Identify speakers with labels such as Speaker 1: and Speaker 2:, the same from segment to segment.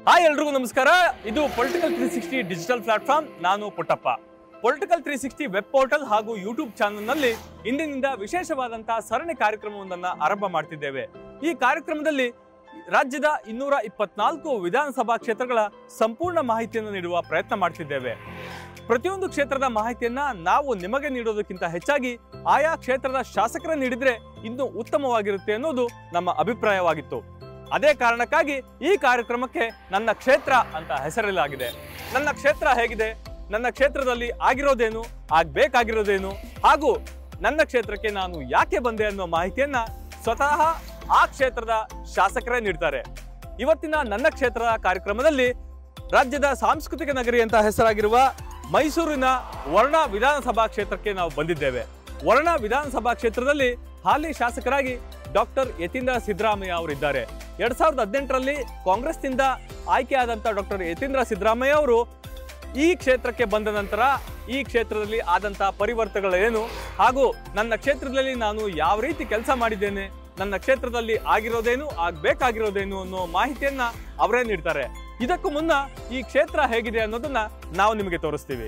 Speaker 1: Hi ಎಲ್ರಿಗೂ ನಮಸ್ಕಾರ ಇದು political three sixty digital platform ನಾನು Puttappa political three sixty web portal ಹಾಗೂ ಯೂಟ್ಯೂಬ್ ಚಾನೆಲ್ನಲ್ಲಿ ಇಂದಿನಿಂದ ವಿಶೇಷವಾದಂತಹ ಸರಣಿ ಕಾರ್ಯಕ್ರಮವೊಂದನ್ನು ಆರಂಭ ಮಾಡ್ತಿದ್ದೇವೆ ಈ ಕಾರ್ಯಕ್ರಮದಲ್ಲಿ ರಾಜ್ಯದ ಇನ್ನೂರ ಇಪ್ಪತ್ನಾಲ್ಕು ವಿಧಾನಸಭಾ ಕ್ಷೇತ್ರಗಳ ಸಂಪೂರ್ಣ ಮಾಹಿತಿಯನ್ನು ನೀಡುವ ಪ್ರಯತ್ನ ಮಾಡ್ತಿದ್ದೇವೆ ಪ್ರತಿಯೊಂದು ಕ್ಷೇತ್ರದ ಮಾಹಿತಿಯನ್ನ ನಾವು ನಿಮಗೆ ನೀಡೋದಕ್ಕಿಂತ ಹೆಚ್ಚಾಗಿ ಆಯಾ ಕ್ಷೇತ್ರದ ಶಾಸಕರ ನೀಡಿದ್ರೆ ಇನ್ನೂ ಉತ್ತಮವಾಗಿರುತ್ತೆ ಅನ್ನೋದು ನಮ್ಮ ಅಭಿಪ್ರಾಯವಾಗಿತ್ತು ಅದೇ ಕಾರಣಕ್ಕಾಗಿ ಈ ಕಾರ್ಯಕ್ರಮಕ್ಕೆ ನನ್ನ ಕ್ಷೇತ್ರ ಅಂತ ಹೆಸರಿಲಾಗಿದೆ ನನ್ನ ಕ್ಷೇತ್ರ ಹೇಗಿದೆ ನನ್ನ ಕ್ಷೇತ್ರದಲ್ಲಿ ಆಗಿರೋದೇನು ಆಗ್ಬೇಕಾಗಿರೋದೇನು ಹಾಗೂ ನನ್ನ ಕ್ಷೇತ್ರಕ್ಕೆ ನಾನು ಯಾಕೆ ಬಂದೆ ಅನ್ನೋ ಮಾಹಿತಿಯನ್ನ ಸ್ವತಃ ಆ ಕ್ಷೇತ್ರದ ಶಾಸಕರೇ ನೀಡ್ತಾರೆ ಇವತ್ತಿನ ನನ್ನ ಕ್ಷೇತ್ರದ ಕಾರ್ಯಕ್ರಮದಲ್ಲಿ ರಾಜ್ಯದ ಸಾಂಸ್ಕೃತಿಕ ನಗರಿ ಅಂತ ಹೆಸರಾಗಿರುವ ಮೈಸೂರಿನ ವರ್ಣ ವಿಧಾನಸಭಾ ಕ್ಷೇತ್ರಕ್ಕೆ ನಾವು ಬಂದಿದ್ದೇವೆ ವರ್ಣ ವಿಧಾನಸಭಾ ಕ್ಷೇತ್ರದಲ್ಲಿ ಹಾಲಿ ಶಾಸಕರಾಗಿ ಡಾಕ್ಟರ್ ಯತೀಂದ್ರ ಸಿದ್ದರಾಮಯ್ಯ ಅವರಿದ್ದಾರೆ ಎರಡ್ ಸಾವಿರದ ಹದಿನೆಂಟರಲ್ಲಿ ಕಾಂಗ್ರೆಸ್ನಿಂದ ಆಯ್ಕೆಯಾದಂಥ ಡಾಕ್ಟರ್ ಯತೀಂದ್ರ ಸಿದ್ದರಾಮಯ್ಯ ಅವರು ಈ ಕ್ಷೇತ್ರಕ್ಕೆ ಬಂದ ನಂತರ ಈ ಕ್ಷೇತ್ರದಲ್ಲಿ ಆದಂತಹ ಪರಿವರ್ತನೆಗಳೇನು ಹಾಗೂ ನನ್ನ ಕ್ಷೇತ್ರದಲ್ಲಿ ನಾನು ಯಾವ ರೀತಿ ಕೆಲಸ ಮಾಡಿದ್ದೇನೆ ನನ್ನ ಕ್ಷೇತ್ರದಲ್ಲಿ ಆಗಿರೋದೇನು ಆಗ್ಬೇಕಾಗಿರೋದೇನು ಅನ್ನೋ ಮಾಹಿತಿಯನ್ನ ಅವರೇ ನೀಡ್ತಾರೆ ಇದಕ್ಕೂ ಮುನ್ನ ಈ ಕ್ಷೇತ್ರ ಹೇಗಿದೆ ಅನ್ನೋದನ್ನ ನಾವು ನಿಮಗೆ ತೋರಿಸ್ತೀವಿ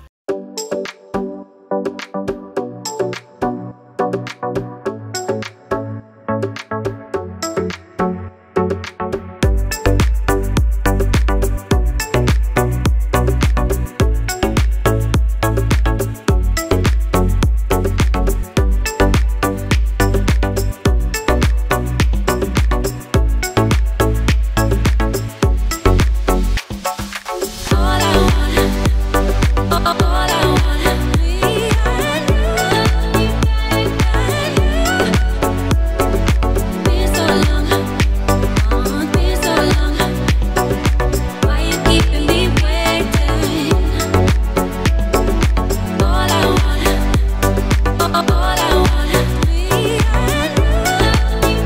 Speaker 2: All I want, all I want, me and you, and you. Been so long, oh, been so long. Why you keeping me waiting? All I want, all I want, me and you,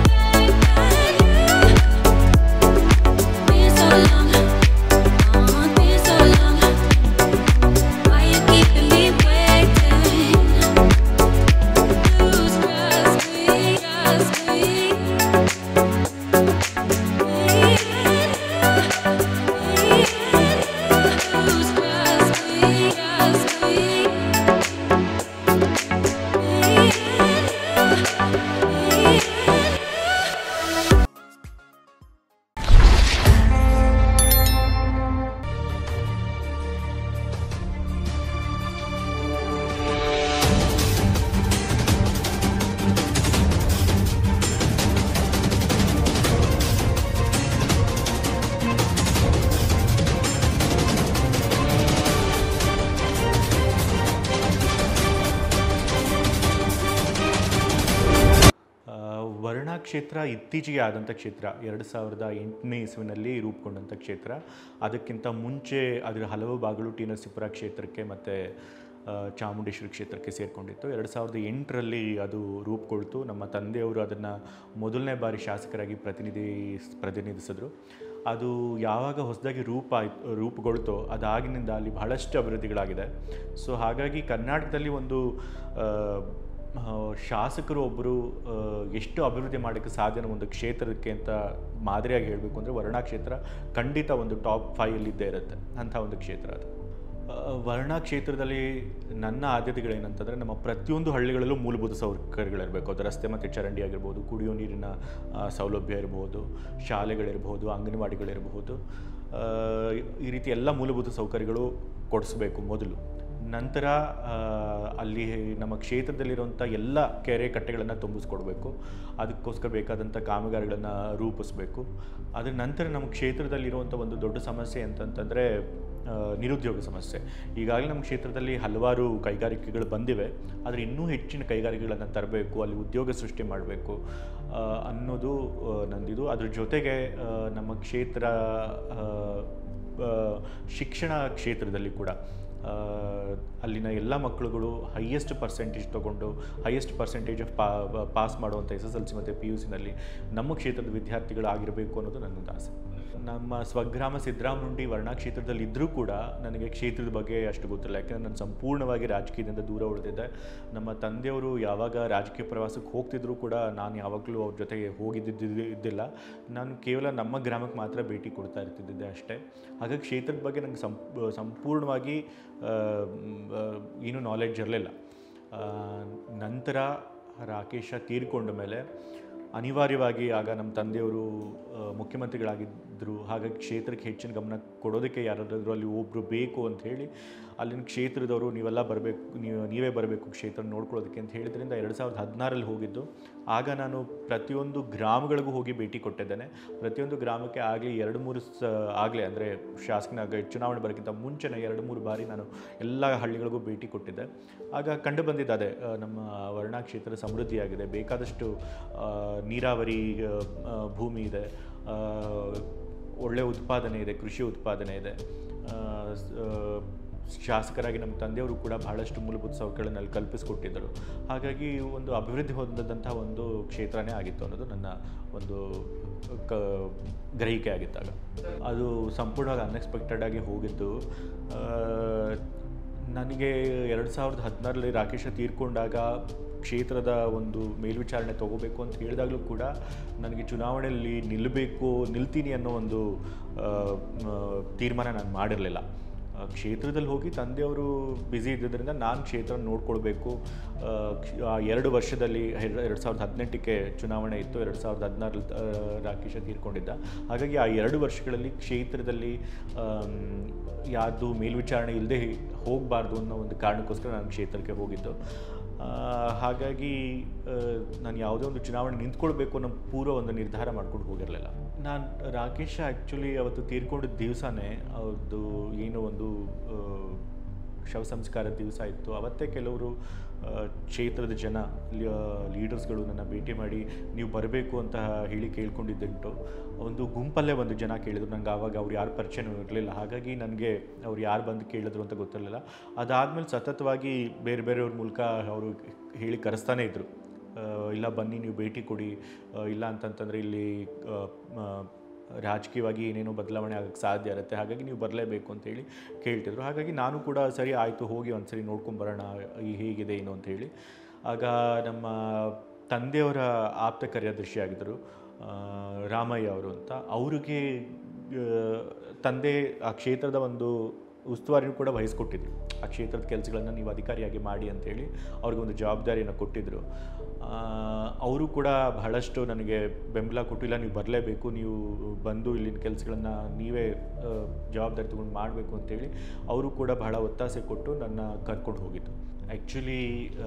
Speaker 2: and you. Been so long. Oh, been so long. Why you keeping me waiting? Lose trust me, trust me. Lose trust me, trust me.
Speaker 3: ಆ, ವರ್ಣ ಕ್ಷೇತ್ರ ಇತ್ತೀಚೆಗೆ ಆದಂಥ ಕ್ಷೇತ್ರ ಎರಡು ಸಾವಿರದ ಎಂಟನೇ ಇಸ್ವಿನಲ್ಲಿ ರೂಪುಗೊಂಡಂಥ ಕ್ಷೇತ್ರ ಅದಕ್ಕಿಂತ ಮುಂಚೆ ಅದರ ಹಲವು ಭಾಗಗಳು ಟಿ ನರಸೀಪುರ ಕ್ಷೇತ್ರಕ್ಕೆ ಮತ್ತು ಚಾಮುಂಡೇಶ್ವರಿ ಕ್ಷೇತ್ರಕ್ಕೆ ಸೇರಿಕೊಂಡಿತ್ತು ಎರಡು ಸಾವಿರದ ಎಂಟರಲ್ಲಿ ಅದು ರೂಪುಗೊಳ್ತು ನಮ್ಮ ತಂದೆಯವರು ಅದನ್ನು ಮೊದಲನೇ ಬಾರಿ ಶಾಸಕರಾಗಿ ಪ್ರತಿನಿಧಿ ಪ್ರತಿನಿಧಿಸಿದ್ರು ಅದು ಯಾವಾಗ ಹೊಸದಾಗಿ ರೂಪ ಆಯ್ತು ರೂಪುಗೊಳ್ತೋ ಅದಾಗಿನಿಂದ ಅಲ್ಲಿ ಬಹಳಷ್ಟು ಅಭಿವೃದ್ಧಿಗಳಾಗಿದೆ ಸೊ ಹಾಗಾಗಿ ಕರ್ನಾಟಕದಲ್ಲಿ ಒಂದು ಆ, ಆ, ಶಾಸಕರು ಒಬ್ಬರು ಆ, ಎಷ್ಟು ಅಭಿವೃದ್ಧಿ ಮಾಡೋಕ್ಕೆ ಸಾಧ್ಯ ಅನ್ನೋ ಒಂದು ಕ್ಷೇತ್ರಕ್ಕೆ ಅಂತ ಮಾದರಿಯಾಗಿ ಹೇಳಬೇಕು ಅಂದರೆ ವರ್ಣ ಕ್ಷೇತ್ರ ಖಂಡಿತ ಒಂದು ಟಾಪ್ ಫೈವಲ್ಲಿದ್ದೇ ಇರುತ್ತೆ ಅಂಥ ಒಂದು ಕ್ಷೇತ್ರ ಅದು ಆ, ವರ್ಣ ಕ್ಷೇತ್ರದಲ್ಲಿ ನನ್ನ ಆದ್ಯತೆಗಳೇನಂತಂದರೆ ನಮ್ಮ ಪ್ರತಿಯೊಂದು ಹಳ್ಳಿಗಳಲ್ಲೂ ಮೂಲಭೂತ ಸೌಕರ್ಯಗಳಿರಬೇಕು ಅದು ರಸ್ತೆ ಮತ್ತು ಚರಂಡಿ ಆಗಿರ್ಬೋದು ಕುಡಿಯೋ ನೀರಿನ ಆ, ಸೌಲಭ್ಯ ಇರ್ಬೋದು ಶಾಲೆಗಳಿರ್ಬೋದು ಅಂಗನವಾಡಿಗಳಿರಬಹುದು ಆ, ಈ ರೀತಿ ಎಲ್ಲ ಮೂಲಭೂತ ಸೌಕರ್ಯಗಳು ಕೊಡಿಸ್ಬೇಕು ಮೊದಲು ನಂತರ ಆ, ಅಲ್ಲಿ ನಮ್ಮ ಕ್ಷೇತ್ರದಲ್ಲಿರುವಂಥ ಎಲ್ಲ ಕೆರೆ ಕಟ್ಟೆಗಳನ್ನು ತುಂಬಿಸ್ಕೊಡ್ಬೇಕು ಅದಕ್ಕೋಸ್ಕರ ಬೇಕಾದಂಥ ಕಾಮಗಾರಿಗಳನ್ನು ರೂಪಿಸಬೇಕು ಅದರ ನಂತರ ನಮ್ಮ ಕ್ಷೇತ್ರದಲ್ಲಿರುವಂಥ ಒಂದು ದೊಡ್ಡ ಸಮಸ್ಯೆ ಅಂತಂತಂದರೆ ಆ, ನಿರುದ್ಯೋಗ ಸಮಸ್ಯೆ ಈಗಾಗಲೇ ನಮ್ಮ ಕ್ಷೇತ್ರದಲ್ಲಿ ಹಲವಾರು ಕೈಗಾರಿಕೆಗಳು ಬಂದಿವೆ ಆದರೆ ಇನ್ನೂ ಹೆಚ್ಚಿನ ಕೈಗಾರಿಕೆಗಳನ್ನು ತರಬೇಕು ಅಲ್ಲಿ ಉದ್ಯೋಗ ಸೃಷ್ಟಿ ಮಾಡಬೇಕು ಅನ್ನೋದು ಆ, ನಂದಿದು ಅದ್ರ ಜೊತೆಗೆ ಆ, ನಮ್ಮ ಕ್ಷೇತ್ರ ಆ, ಆ, ಶಿಕ್ಷಣ ಕ್ಷೇತ್ರದಲ್ಲಿ ಕೂಡ ಆ, ಅಲ್ಲಿನ ಎಲ್ಲ ಮಕ್ಕಳುಗಳು ಹೈಯೆಸ್ಟ್ ಪರ್ಸೆಂಟೇಜ್ ತೊಗೊಂಡು ಹೈಯೆಸ್ಟ್ ಪರ್ಸೆಂಟೇಜ್ ಆಫ್ ಪಾ ಪಾಸ್ ಮಾಡುವಂಥ ಎಸ್ ಎಸ್ ಎಲ್ ಸಿ ಮತ್ತು ಪಿ ಯು ಸಿನಲ್ಲಿ ನಮ್ಮ ಕ್ಷೇತ್ರದ ವಿದ್ಯಾರ್ಥಿಗಳಾಗಿರಬೇಕು ಅನ್ನೋದು ನನ್ನೊಂದು ಆಸೆ ನಮ್ಮ ಸ್ವಗ್ರಾಮ ಸಿದ್ದರಾಮುಂಡಿ ವರ್ಣಾ ಕ್ಷೇತ್ರದಲ್ಲಿ ಇದ್ದರೂ ಕೂಡ ನನಗೆ ಕ್ಷೇತ್ರದ ಬಗ್ಗೆ ಅಷ್ಟು ಗೊತ್ತಿಲ್ಲ ಯಾಕೆಂದರೆ ನಾನು ಸಂಪೂರ್ಣವಾಗಿ ರಾಜಕೀಯದಿಂದ ದೂರ ಉಳಿದಿದ್ದೆ ನಮ್ಮ ತಂದೆಯವರು ಯಾವಾಗ ರಾಜಕೀಯ ಪ್ರವಾಸಕ್ಕೆ ಹೋಗ್ತಿದ್ರು ಕೂಡ ನಾನು ಯಾವಾಗಲೂ ಅವ್ರ ಜೊತೆಗೆ ಹೋಗಿದ್ದಿದ್ದು ಇದ್ದಿಲ್ಲ ನಾನು ಕೇವಲ ನಮ್ಮ ಗ್ರಾಮಕ್ಕೆ ಮಾತ್ರ ಭೇಟಿ ಕೊಡ್ತಾ ಇರ್ತಿದ್ದೆ ಅಷ್ಟೇ ಹಾಗಾಗಿ ಕ್ಷೇತ್ರದ ಬಗ್ಗೆ ನನಗೆ ಸಂಪ್ ಸಂಪೂರ್ಣವಾಗಿ ಆ, ಮ್, ಆ, ಏನೂ ನಾಲೆಡ್ಜ್ ಇರಲಿಲ್ಲ ನಂತರ ರಾಕೇಶ ತೀರ್ಕೊಂಡ ಮೇಲೆ ಅನಿವಾರ್ಯವಾಗಿ ಆಗ ನಮ್ಮ ತಂದೆಯವರು ಆ, ಮುಖ್ಯಮಂತ್ರಿಗಳಾಗಿದ್ದರು ಹಾಗಾಗಿ ಕ್ಷೇತ್ರಕ್ಕೆ ಹೆಚ್ಚಿನ ಗಮನ ಕೊಡೋದಕ್ಕೆ ಯಾರಾದರೂ ಅಲ್ಲಿ ಒಬ್ಬರು ಬೇಕು ಅಂತ ಹೇಳಿ ಅಲ್ಲಿನ ಕ್ಷೇತ್ರದವರು ನೀವೆಲ್ಲ ಬರಬೇಕು ನೀವು ನೀವೇ ಬರಬೇಕು ಕ್ಷೇತ್ರ ನೋಡ್ಕೊಳ್ಳೋದಕ್ಕೆ ಅಂತ ಹೇಳಿದ್ರಿಂದ ಎರಡು ಸಾವಿರದ ಹದಿನಾರಲ್ಲಿ ಹೋಗಿದ್ದು ಆಗ ನಾನು ಪ್ರತಿಯೊಂದು ಗ್ರಾಮಗಳಿಗೂ ಹೋಗಿ ಭೇಟಿ ಕೊಟ್ಟಿದ್ದೇನೆ ಪ್ರತಿಯೊಂದು ಗ್ರಾಮಕ್ಕೆ ಆಗಲಿ ಎರಡು ಮೂರು ಸ ಆಗಲೇ ಅಂದರೆ ಶಾಸಕನಾಗ ಚುನಾವಣೆ ಬರೋಕ್ಕಿಂತ ಮುಂಚೆನೇ ಎರಡು ಮೂರು ಬಾರಿ ನಾನು ಎಲ್ಲ ಹಳ್ಳಿಗಳಿಗೂ ಭೇಟಿ ಕೊಟ್ಟಿದ್ದೆ ಆಗ ಕಂಡು ಬಂದಿದ್ದು ಅದೇ ಆ, ನಮ್ಮ ವರ್ಣಾ ಕ್ಷೇತ್ರ ಸಮೃದ್ಧಿಯಾಗಿದೆ ಬೇಕಾದಷ್ಟು ಆ, ನೀರಾವರಿ ಆ, ಆ, ಭೂಮಿ ಇದೆ ಆ, ಒಳ್ಳೆಯ ಉತ್ಪಾದನೆ ಇದೆ ಕೃಷಿ ಉತ್ಪಾದನೆ ಇದೆ ಆ, ಸ್- ಆ, ಶಾಸಕರಾಗಿ ನಮ್ಮ ತಂದೆಯವರು ಕೂಡ ಬಹಳಷ್ಟು ಮೂಲಭೂತ ಸೌಕರ್ಯಗಳನ್ನು ಅಲ್ಲಿ ಕಲ್ಪಿಸಿಕೊಟ್ಟಿದ್ದರು ಹಾಗಾಗಿ ಒಂದು ಅಭಿವೃದ್ಧಿ ಹೊಂದದಂಥ ಒಂದು ಕ್ಷೇತ್ರನೇ ಆಗಿತ್ತು ಅನ್ನೋದು ನನ್ನ ಒಂದು ಕ ಗ್ರಹಿಕೆ ಆಗಿತ್ತಾಗ ಅದು ಸಂಪೂರ್ಣವಾಗಿ ಅನ್ಎಕ್ಸ್ಪೆಕ್ಟೆಡ್ ಆಗಿ ಹೋಗಿದ್ದು ಆ, ನನಗೆ ಎರಡು ಸಾವಿರದ ಹದಿನಾರರಲ್ಲಿ ರಾಕೇಶ ತೀರ್ಕೊಂಡಾಗ ಕ್ಷೇತ್ರದ ಒಂದು ಮೇಲ್ವಿಚಾರಣೆ ತಗೋಬೇಕು ಅಂತ ಹೇಳಿದಾಗಲೂ ಕೂಡ ನನಗೆ ಚುನಾವಣೆಯಲ್ಲಿ ನಿಲ್ಲಬೇಕು ನಿಲ್ತೀನಿ ಅನ್ನೋ ಒಂದು ಆ, ಮ, ತೀರ್ಮಾನ ನಾನು ಮಾಡಿರಲಿಲ್ಲ ಆ, ಕ್ಷೇತ್ರದಲ್ಲಿ ಹೋಗಿ ತಂದೆಯವರು ಬ್ಯುಸಿ ಇದ್ದಿದ್ದರಿಂದ ನಾನು ಕ್ಷೇತ್ರ ನೋಡ್ಕೊಳ್ಬೇಕು ಆ, ಕ್ಷ- ಆ ಎರಡು ವರ್ಷದಲ್ಲಿ ಎರಡು ಎರಡು ಸಾವಿರದ ಹದಿನೆಂಟಕ್ಕೆ ಚುನಾವಣೆ ಇತ್ತು ಎರಡು ಸಾವಿರದ ಹದಿನಾರಲ್ಲಿ ರಾಕೇಶ ತೀರ್ಕೊಂಡಿದ್ದ ಹಾಗಾಗಿ ಆ ಎರಡು ವರ್ಷಗಳಲ್ಲಿ ಕ್ಷೇತ್ರದಲ್ಲಿ ಆಮ್, ಯಾರ್ದು ಮೇಲ್ವಿಚಾರಣೆ ಇಲ್ಲದೆ ಹೋಗಬಾರ್ದು ಅನ್ನೋ ಒಂದು ಕಾರಣಕ್ಕೋಸ್ಕರ ನಾನು ಕ್ಷೇತ್ರಕ್ಕೆ ಹೋಗಿದ್ದು ಆ, ಹಾಗಾಗಿ ಆ, ನಾನು ಯಾವುದೇ ಒಂದು ಚುನಾವಣೆ ನಿಂತ್ಕೊಳ್ಬೇಕು ಅನ್ನೋ ಪೂರ್ವ ಒಂದು ನಿರ್ಧಾರ ಮಾಡ್ಕೊಂಡು ಹೋಗಿರಲಿಲ್ಲ ನಾನು ರಾಕೇಶ ಆ್ಯಕ್ಚುಲಿ ಅವತ್ತು ತೀರ್ಕೊಂಡಿದ್ದ ದಿವಸನೇ ಅವ್ರದ್ದು ಏನೋ ಒಂದು ಆ, ಶವ ಸಂಸ್ಕಾರದ ದಿವಸ ಇತ್ತು ಅವತ್ತೇ ಕೆಲವರು ಆ, ಕ್ಷೇತ್ರದ ಜನ ಲೀಡರ್ಸ್ಗಳು ನನ್ನ ಭೇಟಿ ಮಾಡಿ ನೀವು ಬರಬೇಕು ಅಂತ ಹೇಳಿ ಕೇಳ್ಕೊಂಡಿದ್ದುಂಟು ಒಂದು ಗುಂಪಲ್ಲೇ ಒಂದು ಜನ ಕೇಳಿದ್ರು ನಂಗೆ ಆವಾಗ ಅವ್ರು ಯಾರು ಪರಿಚಯನೂ ಇರಲಿಲ್ಲ ಹಾಗಾಗಿ ನನಗೆ ಅವ್ರು ಯಾರು ಬಂದು ಕೇಳಿದ್ರು ಅಂತ ಗೊತ್ತಿರಲಿಲ್ಲ ಅದಾದಮೇಲೆ ಸತತವಾಗಿ ಬೇರೆ ಬೇರೆಯವ್ರ ಮೂಲಕ ಅವರು ಹೇಳಿ ಕರೆಸ್ತಾನೆ ಇದ್ದರು ಆ, ಇಲ್ಲ ಬನ್ನಿ ನೀವು ಭೇಟಿ ಕೊಡಿ ಆ, ಇಲ್ಲ ಅಂತಂತಂದರೆ ಇಲ್ಲಿ ಆ, ಮ, ರಾಜಕೀಯವಾಗಿ ಏನೇನೋ ಬದಲಾವಣೆ ಆಗಕ್ಕೆ ಸಾಧ್ಯ ಇರುತ್ತೆ ಹಾಗಾಗಿ ನೀವು ಬರಲೇಬೇಕು ಅಂತೇಳಿ ಕೇಳ್ತಿದ್ರು ಹಾಗಾಗಿ ನಾನು ಕೂಡ ಸರಿ ಆಯಿತು ಹೋಗಿ ಒಂದ್ಸರಿ ನೋಡ್ಕೊಂಬರೋಣ ಈ ಹೇಗಿದೆ ಏನು ಅಂತ ಹೇಳಿ ಆಗ ನಮ್ಮ ತಂದೆಯವರ ಆಪ್ತ ಕಾರ್ಯದರ್ಶಿ ಆಗಿದ್ದರು ಆ, ರಾಮಯ್ಯ ಅವರು ಅಂತ ಅವ್ರಿಗೆ ಆ, ತಂದೆ ಆ ಕ್ಷೇತ್ರದ ಒಂದು ಉಸ್ತುವಾರಿನೂ ಕೂಡ ವಹಿಸ್ಕೊಟ್ಟಿದ್ರು ಆ ಕ್ಷೇತ್ರದ ಕೆಲಸಗಳನ್ನು ನೀವು ಅಧಿಕಾರಿಯಾಗಿ ಮಾಡಿ ಅಂತೇಳಿ ಅವ್ರಿಗೆ ಒಂದು ಜವಾಬ್ದಾರಿಯನ್ನು ಕೊಟ್ಟಿದ್ದರು ಅವರು ಕೂಡ ಬಹಳಷ್ಟು ನನಗೆ ಬೆಂಬಲ ಕೊಟ್ಟು ಇಲ್ಲ ನೀವು ಬರಲೇಬೇಕು ನೀವು ಬಂದು ಇಲ್ಲಿನ ಕೆಲಸಗಳನ್ನು ನೀವೇ ಆ, ಜವಾಬ್ದಾರಿ ತೊಗೊಂಡು ಮಾಡಬೇಕು ಅಂತೇಳಿ ಅವರು ಕೂಡ ಬಹಳ ಒತ್ತಾಸೆ ಕೊಟ್ಟು ನನ್ನ ಕರ್ಕೊಂಡು ಹೋಗಿದ್ದು ಆ್ಯಕ್ಚುಲಿ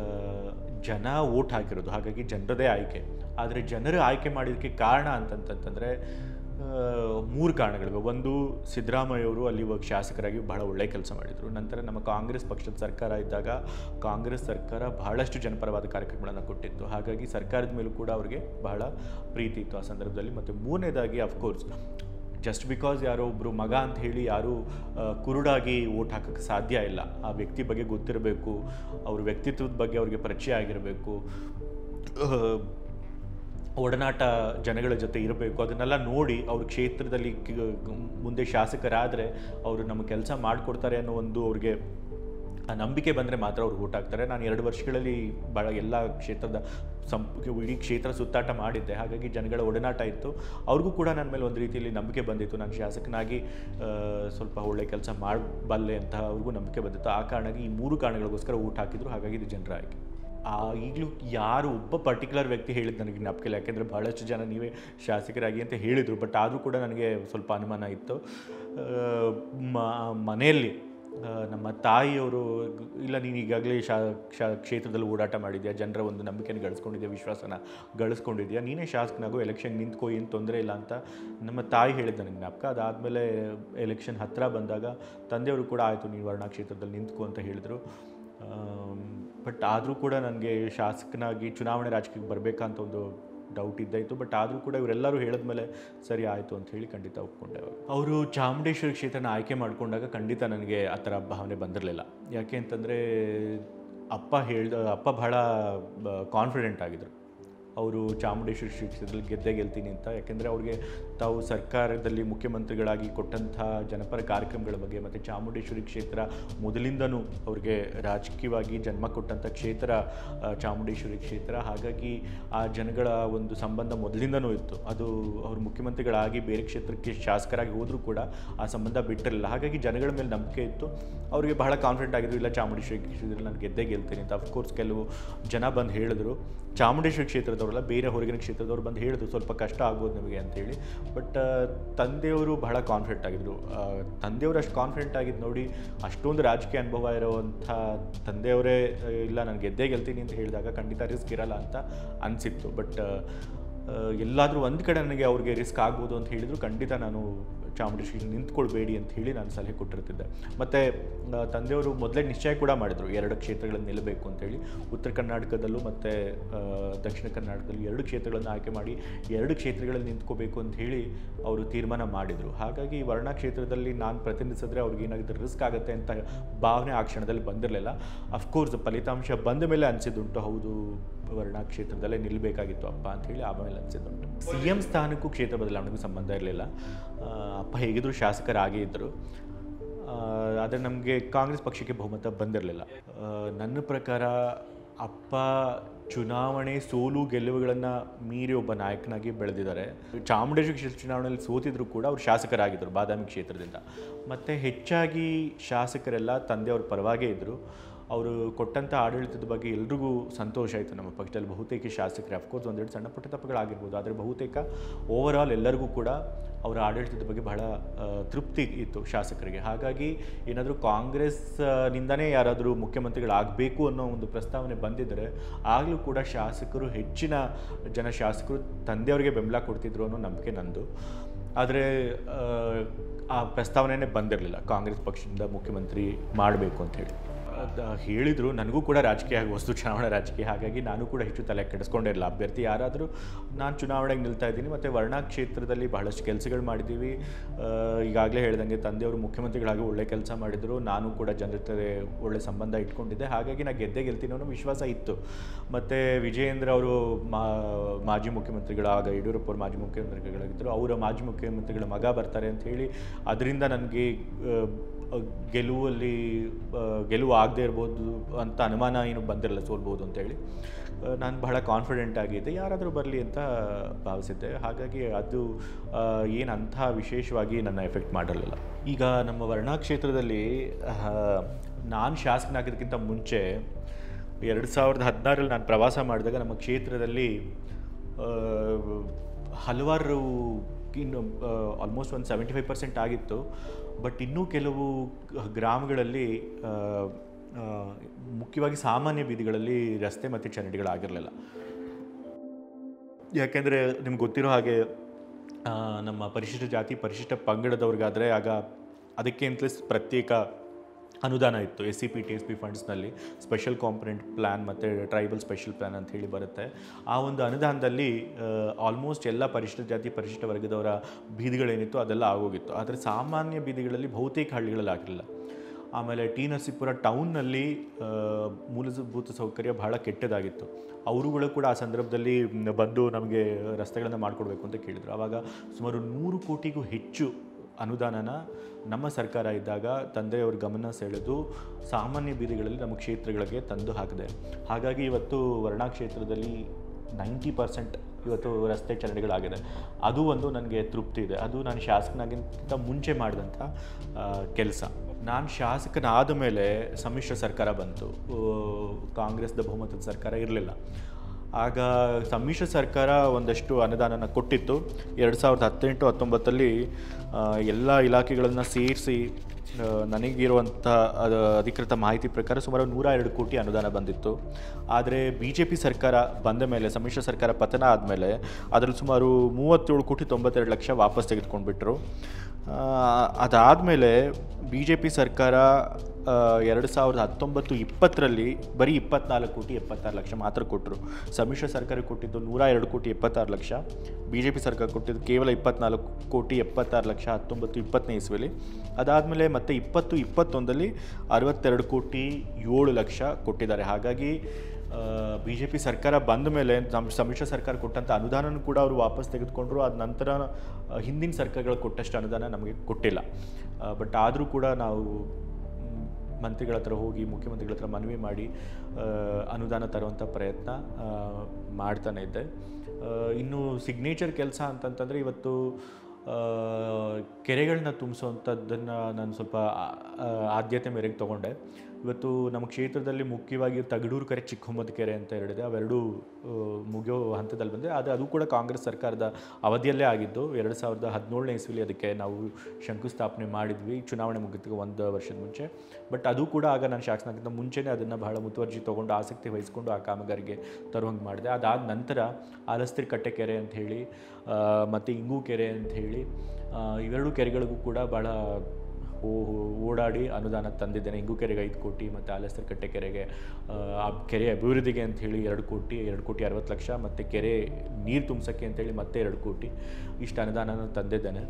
Speaker 3: ಜನ ಓಟ್ ಹಾಕಿರೋದು ಹಾಗಾಗಿ ಜನರದೇ ಆಯ್ಕೆ ಆದರೆ ಜನರು ಆಯ್ಕೆ ಮಾಡಿದ್ದಕ್ಕೆ ಕಾರಣ ಅಂತಂತಂತಂದರೆ ಮೂರು ಕಾರಣಗಳಿವೆ ಒಂದು ಸಿದ್ದರಾಮಯ್ಯವರು ಅಲ್ಲಿ ಇವಾಗ ಶಾಸಕರಾಗಿ ಬಹಳ ಒಳ್ಳೆಯ ಕೆಲಸ ಮಾಡಿದರು ನಂತರ ನಮ್ಮ ಕಾಂಗ್ರೆಸ್ ಪಕ್ಷದ ಸರ್ಕಾರ ಇದ್ದಾಗ ಕಾಂಗ್ರೆಸ್ ಸರ್ಕಾರ ಬಹಳಷ್ಟು ಜನಪರವಾದ ಕಾರ್ಯಕ್ರಮಗಳನ್ನು ಕೊಟ್ಟಿತ್ತು ಹಾಗಾಗಿ ಸರ್ಕಾರದ ಮೇಲೂ ಕೂಡ ಅವರಿಗೆ ಬಹಳ ಪ್ರೀತಿ ಇತ್ತು ಆ ಸಂದರ್ಭದಲ್ಲಿ ಮತ್ತು ಮೂರನೇದಾಗಿ ಅಫ್ಕೋರ್ಸ್ ಜಸ್ಟ್ ಬಿಕಾಸ್ ಯಾರೋ ಒಬ್ಬರು ಮಗ ಅಂತ ಹೇಳಿ ಯಾರೂ ಆ, ಕುರುಡಾಗಿ ಓಟ್ ಹಾಕೋಕ್ಕೆ ಸಾಧ್ಯ ಇಲ್ಲ ಆ ವ್ಯಕ್ತಿ ಬಗ್ಗೆ ಗೊತ್ತಿರಬೇಕು ಅವ್ರ ವ್ಯಕ್ತಿತ್ವದ ಬಗ್ಗೆ ಅವ್ರಿಗೆ ಪರಿಚಯ ಆಗಿರಬೇಕು ಒಡನಾಟ ಜನಗಳ ಜೊತೆ ಇರಬೇಕು ಅದನ್ನೆಲ್ಲ ನೋಡಿ ಅವ್ರ ಕ್ಷೇತ್ರದಲ್ಲಿ ಕ- ಮುಂದೆ ಶಾಸಕರಾದರೆ ಅವರು ನಮ್ಮ ಕೆಲಸ ಮಾಡಿಕೊಡ್ತಾರೆ ಅನ್ನೋ ಒಂದು ಅವ್ರಿಗೆ ಆ ನಂಬಿಕೆ ಬಂದರೆ ಮಾತ್ರ ಅವ್ರು ಓಟ್ ಹಾಕ್ತಾರೆ ನಾನು ಎರಡು ವರ್ಷಗಳಲ್ಲಿ ಭಾಳ ಎಲ್ಲ ಕ್ಷೇತ್ರದ ಸಂ ಇಡೀ ಕ್ಷೇತ್ರ ಸುತ್ತಾಟ ಮಾಡಿದ್ದೆ ಹಾಗಾಗಿ ಜನಗಳ ಒಡನಾಟ ಇತ್ತು ಅವ್ರಿಗೂ ಕೂಡ ನನ್ನ ಮೇಲೆ ಒಂದು ರೀತಿಯಲ್ಲಿ ನಂಬಿಕೆ ಬಂದಿತ್ತು ನಾನು ಶಾಸಕನಾಗಿ ಆ, ಸ್ವಲ್ಪ ಒಳ್ಳೆ ಕೆಲಸ ಮಾಡಬಲ್ಲೆ ಅಂತ ಅವ್ರಿಗೂ ನಂಬಿಕೆ ಬಂದಿತ್ತು ಆ ಕಾರಣಕ್ಕೆ ಈ ಮೂರು ಕಾರಣಗಳಿಗೋಸ್ಕರ ಓಟ್ ಹಾಕಿದ್ರು ಹಾಗಾಗಿ ಇದು ಜನರ ಆಯ್ಕೆ ಆ ಈಗಲೂ ಯಾರು ಒಬ್ಬ ಪರ್ಟಿಕ್ಯುಲರ್ ವ್ಯಕ್ತಿ ಹೇಳಿದ್ದು ನನಗೆ ಜ್ಞಾಪಕಿಲ್ಲ ಯಾಕೆಂದರೆ ಭಾಳಷ್ಟು ಜನ ನೀವೇ ಶಾಸಕರಾಗಿ ಅಂತ ಹೇಳಿದರು ಬಟ್ ಆದರೂ ಕೂಡ ನನಗೆ ಸ್ವಲ್ಪ ಅನುಮಾನ ಇತ್ತು ಆ, ಮ- ಮನೆಯಲ್ಲಿ ಆ, ನಮ್ಮ ತಾಯಿಯವರು ಇಲ್ಲ ನೀನು ಈಗಾಗಲೇ ಶಾ ಶಾ ಕ್ಷೇತ್ರದಲ್ಲಿ ಓಡಾಟ ಮಾಡಿದ್ಯಾ ಜನರ ಒಂದು ನಂಬಿಕೆನ ಗಳಿಸ್ಕೊಂಡಿದ್ಯಾ ವಿಶ್ವಾಸನ ಗಳಿಸ್ಕೊಂಡಿದ್ಯಾ ನೀನೇ ಶಾಸಕನಾಗೋ ಎಲೆಕ್ಷನ್ ನಿಂತ್ಕೋ ಏನು ತೊಂದರೆ ಇಲ್ಲ ಅಂತ ನಮ್ಮ ತಾಯಿ ಹೇಳಿದ್ದು ನನಗೆ ಜ್ಞಾಪಕ ಅದಾದಮೇಲೆ ಎಲೆಕ್ಷನ್ ಹತ್ತಿರ ಬಂದಾಗ ತಂದೆಯವರು ಕೂಡ ಆಯಿತು ನೀವು ವರ್ಣಾ ಕ್ಷೇತ್ರದಲ್ಲಿ ನಿಂತ್ಕೋ ಅಂತ ಹೇಳಿದರು ಬಟ್ ಆದರೂ ಕೂಡ ನನಗೆ ಶಾಸಕನಾಗಿ ಚುನಾವಣೆ ರಾಜಕೀಯಕ್ಕೆ ಬರಬೇಕಂತ ಒಂದು ಡೌಟ್ ಇದ್ದಾಯಿತು ಬಟ್ ಆದರೂ ಕೂಡ ಇವರೆಲ್ಲರೂ ಹೇಳಿದ್ಮೇಲೆ ಸರಿ ಆಯಿತು ಅಂತ ಹೇಳಿ ಖಂಡಿತ ಒಪ್ಕೊಂಡೆ ಅವಾಗ ಅವರು ಚಾಮುಂಡೇಶ್ವರಿ ಕ್ಷೇತ್ರನ ಆಯ್ಕೆ ಮಾಡಿಕೊಂಡಾಗ ಖಂಡಿತ ನನಗೆ ಆ ಥರ ಭಾವನೆ ಬಂದಿರಲಿಲ್ಲ ಯಾಕೆ ಅಂತಂದರೆ ಅಪ್ಪ ಹೇಳ್ದ ಅಪ್ಪ ಬಹಳ ಕಾನ್ಫಿಡೆಂಟ್ ಆಗಿದ್ರು ಅವರು ಚಾಮುಂಡೇಶ್ವರಿ ಕ್ಷೇತ್ರದಲ್ಲಿ ಗೆದ್ದೇ ಗೆಲ್ತೀನಿ ಅಂತ ಯಾಕೆಂದರೆ ಅವ್ರಿಗೆ ತಾವು ಸರ್ಕಾರದಲ್ಲಿ ಮುಖ್ಯಮಂತ್ರಿಗಳಾಗಿ ಕೊಟ್ಟಂಥ ಜನಪರ ಕಾರ್ಯಕ್ರಮಗಳ ಬಗ್ಗೆ ಮತ್ತು ಚಾಮುಂಡೇಶ್ವರಿ ಕ್ಷೇತ್ರ ಮೊದಲಿಂದನೂ ಅವ್ರಿಗೆ ರಾಜಕೀಯವಾಗಿ ಜನ್ಮ ಕೊಟ್ಟಂಥ ಕ್ಷೇತ್ರ ಆ, ಚಾಮುಂಡೇಶ್ವರಿ ಕ್ಷೇತ್ರ ಹಾಗಾಗಿ ಆ ಜನಗಳ ಒಂದು ಸಂಬಂಧ ಮೊದಲಿಂದನೂ ಇತ್ತು ಅದು ಅವರು ಮುಖ್ಯಮಂತ್ರಿಗಳಾಗಿ ಬೇರೆ ಕ್ಷೇತ್ರಕ್ಕೆ ಶಾಸಕರಾಗಿ ಹೋದರೂ ಕೂಡ ಆ ಸಂಬಂಧ ಬಿಟ್ಟಿರಲಿಲ್ಲ ಹಾಗಾಗಿ ಜನಗಳ ಮೇಲೆ ನಂಬಿಕೆ ಇತ್ತು ಅವರಿಗೆ ಬಹಳ ಕಾನ್ಫಿಡೆಂಟ್ ಆಗಿದ್ರು ಇಲ್ಲ ಚಾಮುಂಡೇಶ್ವರಿ ಕ್ಷೇತ್ರದಲ್ಲಿ ನಾನು ಗೆದ್ದೇ ಗೆಲ್ತೀನಿ ಅಂತ ಅಫ್ಕೋರ್ಸ್ ಕೆಲವು ಜನ ಬಂದು ಹೇಳಿದ್ರು ಚಾಮುಂಡೇಶ್ವರಿ ಕ್ಷೇತ್ರದವರಲ್ಲ ಬೇರೆ ಹೊರಗಿನ ಕ್ಷೇತ್ರದವ್ರು ಬಂದು ಹೇಳಿದ್ರು ಸ್ವಲ್ಪ ಕಷ್ಟ ಆಗ್ಬೋದು ನಿಮಗೆ ಅಂತೇಳಿ ಬಟ್ ತಂದೆಯವರು ಬಹಳ ಕಾನ್ಫಿಡೆಂಟ್ ಆಗಿದ್ರು ಆ, ತಂದೆಯವರು ಅಷ್ಟು ಕಾನ್ಫಿಡೆಂಟ್ ಆಗಿದ್ದು ನೋಡಿ ಅಷ್ಟೊಂದು ರಾಜಕೀಯ ಅನುಭವ ಇರುವಂಥ ತಂದೆಯವರೇ ಆ, ಇಲ್ಲ ನಾನು ಗೆದ್ದೇ ಗೆಲ್ತೀನಿ ಅಂತ ಹೇಳಿದಾಗ ಖಂಡಿತ ರಿಸ್ಕ್ ಇರಲ್ಲ ಅಂತ ಅನಿಸಿತ್ತು ಬಟ್ ಎಲ್ಲಾದರೂ ಒಂದು ಕಡೆ ನನಗೆ ಅವ್ರಿಗೆ ರಿಸ್ಕ್ ಆಗ್ಬೋದು ಅಂತ ಹೇಳಿದ್ರು ಖಂಡಿತ ನಾನು ಚಾಮುಂಡೇಶ್ವರಿ ನಿಂತ್ಕೊಳ್ಬೇಡಿ ಅಂತ ಹೇಳಿ ನಾನು ಸಲಹೆ ಕೊಟ್ಟಿರ್ತಿದ್ದೆ ಮತ್ತು ತಂದೆಯವರು ಮೊದಲೇ ನಿಶ್ಚಯ ಕೂಡ ಮಾಡಿದರು ಎರಡು ಕ್ಷೇತ್ರಗಳನ್ನು ನಿಲ್ಲಬೇಕು ಅಂತೇಳಿ ಉತ್ತರ ಕರ್ನಾಟಕದಲ್ಲೂ ಮತ್ತು ದಕ್ಷಿಣ ಕರ್ನಾಟಕದಲ್ಲೂ ಎರಡು ಕ್ಷೇತ್ರಗಳನ್ನು ಆಯ್ಕೆ ಮಾಡಿ ಎರಡು ಕ್ಷೇತ್ರಗಳಲ್ಲಿ ನಿಂತ್ಕೋಬೇಕು ಅಂತ ಹೇಳಿ ಅವರು ತೀರ್ಮಾನ ಮಾಡಿದರು ಹಾಗಾಗಿ ವರ್ಣ ಕ್ಷೇತ್ರದಲ್ಲಿ ನಾನು ಪ್ರತಿನಿಧಿಸಿದ್ರೆ ಅವ್ರಿಗೆ ಏನಾಗುತ್ತೆ ರಿಸ್ಕ್ ಆಗುತ್ತೆ ಅಂತ ಭಾವನೆ ಆ ಕ್ಷಣದಲ್ಲಿ ಬಂದಿರಲಿಲ್ಲ ಅಫ್ಕೋರ್ಸ್ ಫಲಿತಾಂಶ ಬಂದ ಮೇಲೆ ಅನಿಸಿದ್ದುಂಟು ಹೌದು ವರ್ಣ ಕ್ಷೇತ್ರದಲ್ಲೇ ನಿಲ್ಲಬೇಕಾಗಿತ್ತು ಅಪ್ಪ ಅಂತ ಹೇಳಿ ಆಮೇಲೆ ಅನಿಸಿದ್ದುಂಟು ಸಿ ಎಂ ಸ್ಥಾನಕ್ಕೂ ಕ್ಷೇತ್ರ ಬದಲಾವಣೆಗೂ ಸಂಬಂಧ ಇರಲಿಲ್ಲ ಅಪ್ಪ ಹೇಗಿದ್ರು ಶಾಸಕರಾಗೇ ಇದ್ದರು ಆದರೆ ನಮಗೆ ಕಾಂಗ್ರೆಸ್ ಪಕ್ಷಕ್ಕೆ ಬಹುಮತ ಬಂದಿರಲಿಲ್ಲ ನನ್ನ ಪ್ರಕಾರ ಅಪ್ಪ ಚುನಾವಣೆ ಸೋಲು ಗೆಲುವುಗಳನ್ನು ಮೀರಿ ಒಬ್ಬ ನಾಯಕನಾಗಿ ಬೆಳೆದಿದ್ದಾರೆ ಚಾಮುಂಡೇಶ್ವರಿ ಕ್ಷೇತ್ರ ಚುನಾವಣೆಯಲ್ಲಿ ಸೋತಿದ್ರು ಕೂಡ ಅವರು ಶಾಸಕರಾಗಿದ್ದರು ಬಾದಾಮಿ ಕ್ಷೇತ್ರದಿಂದ ಮತ್ತು ಹೆಚ್ಚಾಗಿ ಶಾಸಕರೆಲ್ಲ ತಂದೆಯವ್ರ ಪರವಾಗೇ ಇದ್ದರು ಅವರು ಕೊಟ್ಟಂಥ ಆಡಳಿತದ ಬಗ್ಗೆ ಎಲ್ರಿಗೂ ಸಂತೋಷ ಆಯಿತು ನಮ್ಮ ಪಕ್ಷದಲ್ಲಿ ಬಹುತೇಕ ಶಾಸಕರು ಅಫ್ಕೋರ್ಸ್ ಒಂದೆರಡು ಸಣ್ಣ ಪುಟ್ಟ ತಪ್ಪುಗಳಾಗಿರ್ಬೋದು ಆದರೆ ಬಹುತೇಕ ಓವರ್ ಆಲ್ ಎಲ್ಲರಿಗೂ ಕೂಡ ಅವರ ಆಡಳಿತದ ಬಗ್ಗೆ ಬಹಳ ಆ, ತೃಪ್ತಿ ಇತ್ತು ಶಾಸಕರಿಗೆ ಹಾಗಾಗಿ ಏನಾದರೂ ಕಾಂಗ್ರೆಸ್ ಆ, ನಿಂದನೇ ಯಾರಾದರೂ ಮುಖ್ಯಮಂತ್ರಿಗಳಾಗಬೇಕು ಅನ್ನೋ ಒಂದು ಪ್ರಸ್ತಾವನೆ ಬಂದಿದ್ದರೆ ಆಗಲೂ ಕೂಡ ಶಾಸಕರು ಹೆಚ್ಚಿನ ಜನ ಶಾಸಕರು ತಂದೆಯವರಿಗೆ ಬೆಂಬಲ ಕೊಡ್ತಿದ್ರು ಅನ್ನೋ ನಂಬಿಕೆ ನಂದು ಆದರೆ ಆ ಪ್ರಸ್ತಾವನೆಯೇ ಬಂದಿರಲಿಲ್ಲ ಕಾಂಗ್ರೆಸ್ ಪಕ್ಷದಿಂದ ಮುಖ್ಯಮಂತ್ರಿ ಮಾಡಬೇಕು ಅಂತ ಹೇಳಿ ಅದ್ ಹೇಳಿದರು ನನಗೂ ಕೂಡ ರಾಜಕೀಯ ಆಗಿ ವಸ್ತು ಚುನಾವಣಾ ರಾಜಕೀಯ ಹಾಗಾಗಿ ನಾನು ಕೂಡ ಹೆಚ್ಚು ತಲೆ ಕೆಡಿಸ್ಕೊಂಡಿರಲಿಲ್ಲ ಅಭ್ಯರ್ಥಿ ಯಾರಾದರೂ ನಾನು ಚುನಾವಣೆಗೆ ನಿಲ್ತಾ ಇದ್ದೀನಿ ಮತ್ತು ವರ್ಣ ಕ್ಷೇತ್ರದಲ್ಲಿ ಬಹಳಷ್ಟು ಕೆಲಸಗಳು ಮಾಡಿದ್ದೀವಿ ಈಗಾಗಲೇ ಹೇಳ್ದಂಗೆ ತಂದೆಯವರು ಮುಖ್ಯಮಂತ್ರಿಗಳಾಗಿ ಒಳ್ಳೆ ಕೆಲಸ ಮಾಡಿದರು ನಾನು ಕೂಡ ಜನರ ಜೊತೆ ಒಳ್ಳೆ ಸಂಬಂಧ ಇಟ್ಕೊಂಡಿದ್ದೆ ಹಾಗಾಗಿ ನಾನು ಗೆದ್ದೆ ಗೆಲ್ತೀನಿ ಅನ್ನೋ ವಿಶ್ವಾಸ ಇತ್ತು ಮತ್ತು ವಿಜಯೇಂದ್ರ ಅವರು ಮಾ ಮಾಜಿ ಮುಖ್ಯಮಂತ್ರಿಗಳು ಆಗ ಯಡಿಯೂರಪ್ಪ ಅವರು ಮಾಜಿ ಮುಖ್ಯಮಂತ್ರಿಗಳಾಗಿದ್ದರು ಅವರ ಮಾಜಿ ಮುಖ್ಯಮಂತ್ರಿಗಳ ಮಗ ಬರ್ತಾರೆ ಅಂತ ಹೇಳಿ ಅದರಿಂದ ನನಗೆ ಆ, ಗೆಲುವಲ್ಲಿ ಆ, ಗೆಲುವು ಆಗದೆ ಇರ್ಬೋದು ಅಂತ ಅನುಮಾನ ಏನು ಬಂದಿರಲ್ಲ ಸೋಲ್ಬೋದು ಅಂತೇಳಿ ನಾನು ಬಹಳ ಕಾನ್ಫಿಡೆಂಟ್ ಆಗಿದ್ದೆ ಯಾರಾದರೂ ಬರಲಿ ಅಂತ ಭಾವಿಸಿದ್ದೆ ಹಾಗಾಗಿ ಅದು ಏನು ಅಂಥ ವಿಶೇಷವಾಗಿ ನನ್ನ ಎಫೆಕ್ಟ್ ಮಾಡಿರಲಿಲ್ಲ ಈಗ ನಮ್ಮ ವರ್ಣಾ ಕ್ಷೇತ್ರದಲ್ಲಿ ನಾನು ಶಾಸಕನಾಗೋದಕ್ಕಿಂತ ಮುಂಚೆ ಎರಡು ಸಾವಿರದ ಹದಿನಾರಲ್ಲಿ ನಾನು ಪ್ರವಾಸ ಮಾಡಿದಾಗ ನಮ್ಮ ಕ್ಷೇತ್ರದಲ್ಲಿ ಆ, ಹಲವಾರು ಇನ್ನು ಆಲ್ಮೋಸ್ಟ್ ಒಂದು ಸೆವೆಂಟಿ ಫೈವ್ ಪರ್ಸೆಂಟ್ ಆಗಿತ್ತು ಬಟ್ ಇನ್ನೂ ಕೆಲವು ಗ್ರಾಮಗಳಲ್ಲಿ ಆ, ಆ, ಮುಖ್ಯವಾಗಿ ಸಾಮಾನ್ಯ ಬೀದಿಗಳಲ್ಲಿ ರಸ್ತೆ ಮತ್ತು ಚರಂಡಿಗಳಾಗಿರಲಿಲ್ಲ ಯಾಕೆಂದರೆ ನಿಮ್ಗೆ ಗೊತ್ತಿರೋ ಹಾಗೆ ಆ, ನಮ್ಮ ಪರಿಶಿಷ್ಟ ಜಾತಿ ಪರಿಶಿಷ್ಟ ಪಂಗಡದವ್ರಿಗಾದರೆ ಆಗ ಅದಕ್ಕೆ ಅಂತಲೇ ಪ್ರತ್ಯೇಕ ಅನುದಾನ ಇತ್ತು S C P T S P ಫಂಡ್ಸ್ನಲ್ಲಿ ಸ್ಪೆಷಲ್ ಕಾಂಪೊನೆಂಟ್ ಪ್ಲ್ಯಾನ್ ಮತ್ತು ಟ್ರೈಬಲ್ ಸ್ಪೆಷಲ್ ಪ್ಲ್ಯಾನ್ ಅಂತ ಹೇಳಿ ಬರುತ್ತೆ ಆ ಒಂದು ಅನುದಾನದಲ್ಲಿ ಆಲ್ಮೋಸ್ಟ್ ಎಲ್ಲ ಪರಿಶಿಷ್ಟ ಜಾತಿ ಪರಿಶಿಷ್ಟ ವರ್ಗದವರ ಬೀದಿಗಳೇನಿತ್ತು ಅದೆಲ್ಲ ಆಗೋಗಿತ್ತು ಆದರೆ ಸಾಮಾನ್ಯ ಬೀದಿಗಳಲ್ಲಿ ಬಹುತೇಕ ಹಳ್ಳಿಗಳಲ್ಲಿ ಆಗಿರಲಿಲ್ಲ ಆಮೇಲೆ ಟಿ ನರಸೀಪುರ ಟೌನ್ನಲ್ಲಿ ಆ, ಮೂಲಭೂತ ಸೌಕರ್ಯ ಬಹಳ ಕೆಟ್ಟದಾಗಿತ್ತು ಅವರುಗಳು ಕೂಡ ಆ ಸಂದರ್ಭದಲ್ಲಿ ಮ್, ಬಂದು ನಮಗೆ ರಸ್ತೆಗಳನ್ನು ಮಾಡಿಕೊಡ್ಬೇಕು ಅಂತ ಕೇಳಿದರು ಆವಾಗ ಸುಮಾರು ನೂರು ಕೋಟಿಗೂ ಹೆಚ್ಚು ಅನುದಾನನ ನಮ್ಮ ಸರ್ಕಾರ ಇದ್ದಾಗ ತಂದೆಯವ್ರ ಗಮನ ಸೆಳೆದು ಸಾಮಾನ್ಯ ಬೀದಿಗಳಲ್ಲಿ ನಮ್ಮ ಕ್ಷೇತ್ರಗಳಿಗೆ ತಂದು ಹಾಕಿದೆ ಹಾಗಾಗಿ ಇವತ್ತು ವರ್ಣಾ ಕ್ಷೇತ್ರದಲ್ಲಿ ನೈಂಟಿ ಪರ್ಸೆಂಟ್ ಇವತ್ತು ರಸ್ತೆ ಚರಂಡಿಗಳಾಗಿದೆ ಅದು ಒಂದು ನನಗೆ ತೃಪ್ತಿ ಇದೆ ಅದು ನಾನು ಶಾಸಕನಾಗಿಂತ ಮುಂಚೆ ಮಾಡಿದಂಥ ಕೆಲಸ ನಾನು ಶಾಸಕನಾದ ಮೇಲೆ ಸಮ್ಮಿಶ್ರ ಸರ್ಕಾರ ಬಂತು ಆ, ಕಾಂಗ್ರೆಸ್ದ ಬಹುಮತದ ಸರ್ಕಾರ ಇರಲಿಲ್ಲ ಆಗ ಸಮ್ಮಿಶ್ರ ಸರ್ಕಾರ ಒಂದಷ್ಟು ಅನುದಾನನ ಕೊಟ್ಟಿತ್ತು ಎರಡು ಸಾವಿರದ ಹದಿನೆಂಟು ಹತ್ತೊಂಬತ್ತಲ್ಲಿ ಆ, ಎಲ್ಲ ಇಲಾಖೆಗಳನ್ನು ಸೇರಿಸಿ ನನಗಿರುವಂಥ ಅದು ಅಧಿಕೃತ ಮಾಹಿತಿ ಪ್ರಕಾರ ಸುಮಾರು ನೂರ ಎರಡು ಕೋಟಿ ಅನುದಾನ ಬಂದಿತ್ತು ಆದರೆ ಬಿ ಜೆ ಪಿ ಸರ್ಕಾರ ಬಂದ ಮೇಲೆ ಸಮ್ಮಿಶ್ರ ಸರ್ಕಾರ ಪತನ ಆದಮೇಲೆ ಅದರಲ್ಲಿ ಸುಮಾರು ಮೂವತ್ತೇಳು ಕೋಟಿ ತೊಂಬತ್ತೆರಡು ಲಕ್ಷ ವಾಪಸ್ ತೆಗೆದುಕೊಂಡ್ಬಿಟ್ರು ಅದಾದಮೇಲೆ ಬಿ ಜೆ ಪಿ ಸರ್ಕಾರ ಆ, ಎರಡು ಸಾವಿರದ ಹತ್ತೊಂಬತ್ತು ಇಪ್ಪತ್ತರಲ್ಲಿ ಬರೀ ಇಪ್ಪತ್ನಾಲ್ಕು ಕೋಟಿ ಎಪ್ಪತ್ತಾರು ಲಕ್ಷ ಮಾತ್ರ ಕೊಟ್ಟರು ಸಮ್ಮಿಶ್ರ ಸರ್ಕಾರ ಕೊಟ್ಟಿದ್ದು ನೂರ ಎರಡು ಕೋಟಿ ಎಪ್ಪತ್ತಾರು ಲಕ್ಷ ಬಿ ಜೆ ಪಿ ಸರ್ಕಾರ ಕೊಟ್ಟಿದ್ದು ಕೇವಲ ಇಪ್ಪತ್ನಾಲ್ಕು ಕೋಟಿ ಎಪ್ಪತ್ತಾರು ಲಕ್ಷ ಹತ್ತೊಂಬತ್ತು ಇಪ್ಪತ್ತನೇ ಇಸ್ವಿಲಿ ಅದಾದಮೇಲೆ ಮತ್ತೆ ಇಪ್ಪತ್ತು ಇಪ್ಪತ್ತೊಂದರಲ್ಲಿ ಅರವತ್ತೆರಡು ಕೋಟಿ ಏಳು ಲಕ್ಷ ಕೊಟ್ಟಿದ್ದಾರೆ ಹಾಗಾಗಿ ಬಿ ಜೆ ಪಿ ಸರ್ಕಾರ ಬಂದ ಮೇಲೆ ನಮ್ಮ ಸಮ್ಮಿಶ್ರ ಸರ್ಕಾರ ಕೊಟ್ಟಂಥ ಅನುದಾನನೂ ಕೂಡ ಅವರು ವಾಪಸ್ ತೆಗೆದುಕೊಂಡ್ರು ಅದ ನಂತರ ಆ, ಹಿಂದಿನ ಸರ್ಕಾರಗಳು ಕೊಟ್ಟಷ್ಟು ಅನುದಾನ ನಮಗೆ ಕೊಟ್ಟಿಲ್ಲ ಬಟ್ ಆದರೂ ಕೂಡ ನಾವು ಮ್, ಮಂತ್ರಿಗಳ ಹತ್ರ ಹೋಗಿ ಮುಖ್ಯಮಂತ್ರಿಗಳ ಹತ್ರ ಮನವಿ ಮಾಡಿ ಆ, ಅನುದಾನ ತರುವಂಥ ಪ್ರಯತ್ನ ಆ, ಮಾಡ್ತಾನೆ ಇದ್ದೆ ಆ, ಇನ್ನು ಸಿಗ್ನೇಚರ್ ಕೆಲಸ ಅಂತಂತಂದರೆ ಇವತ್ತು ಆ, ಕೆರೆಗಳನ್ನ ತುಂಬಿಸುವಂಥದ್ದನ್ನು ನಾನು ಸ್ವಲ್ಪ ಆ- ಆ- ಆದ್ಯತೆ ಮೇರೆಗೆ ತೊಗೊಂಡೆ ಇವತ್ತು ನಮ್ಮ ಕ್ಷೇತ್ರದಲ್ಲಿ ಮುಖ್ಯವಾಗಿ ತಗಡೂರು ಕೆರೆ ಚಿಕ್ಕಹೊಮ್ಮದ ಕೆರೆ ಅಂತ ಹೇಳಿದೆ ಅವೆರಡೂ ಆ, ಮುಗಿಯೋ ಹಂತದಲ್ಲಿ ಬಂದೆ ಅದು ಅದು ಕೂಡ ಕಾಂಗ್ರೆಸ್ ಸರ್ಕಾರದ ಅವಧಿಯಲ್ಲೇ ಆಗಿದ್ದು ಎರಡು ಸಾವಿರದ ಹದಿನೇಳನೇ ಇಸ್ವಿಲಿ ಅದಕ್ಕೆ ನಾವು ಶಂಕುಸ್ಥಾಪನೆ ಮಾಡಿದ್ವಿ ಚುನಾವಣೆ ಮುಗಿದಕ್ಕೆ ಒಂದು ವರ್ಷದ ಮುಂಚೆ ಬಟ್ ಅದು ಕೂಡ ಆಗ ನಾನು ಶಾಸನಕ್ಕಿಂತ ಮುಂಚೆನೇ ಅದನ್ನು ಬಹಳ ಮುತುವರ್ಜಿ ತೊಗೊಂಡು ಆಸಕ್ತಿ ವಹಿಸ್ಕೊಂಡು ಆ ಕಾಮಗಾರಿಗೆ ತರುವಂಗೆ ಮಾಡಿದೆ ಅದಾದ ನಂತರ ಆಲಸ್ತಿರ್ ಕಟ್ಟೆ ಕೆರೆ ಅಂತ ಹೇಳಿ ಆ, ಮತ್ತು ಇಂಗು ಕೆರೆ ಅಂತ ಹೇಳಿ ಆ, ಇವೆರಡು ಕೆರೆಗಳಿಗೂ ಕೂಡ ಭಾಳ ಓ- ಓಡಾಡಿ ಅನುದಾನ ತಂದಿದ್ದೇನೆ ಇಂಗು ಕೆರೆಗೆ ಐದು ಕೋಟಿ ಮತ್ತು ಆಲಸ್ತರ್ ಕಟ್ಟೆ ಕೆರೆಗೆ ಆ, ಆ ಕೆರೆ ಅಭಿವೃದ್ಧಿಗೆ ಅಂತ ಹೇಳಿ ಎರಡು ಕೋಟಿ ಎರಡು ಕೋಟಿ ಅರವತ್ತು ಲಕ್ಷ ಮತ್ತು ಕೆರೆ ನೀರು ತುಂಬಿಸೋಕ್ಕೆ ಅಂತೇಳಿ ಮತ್ತೆ ಎರಡು ಕೋಟಿ ಇಷ್ಟು ಅನುದಾನನ ತಂದಿದ್ದೇನೆ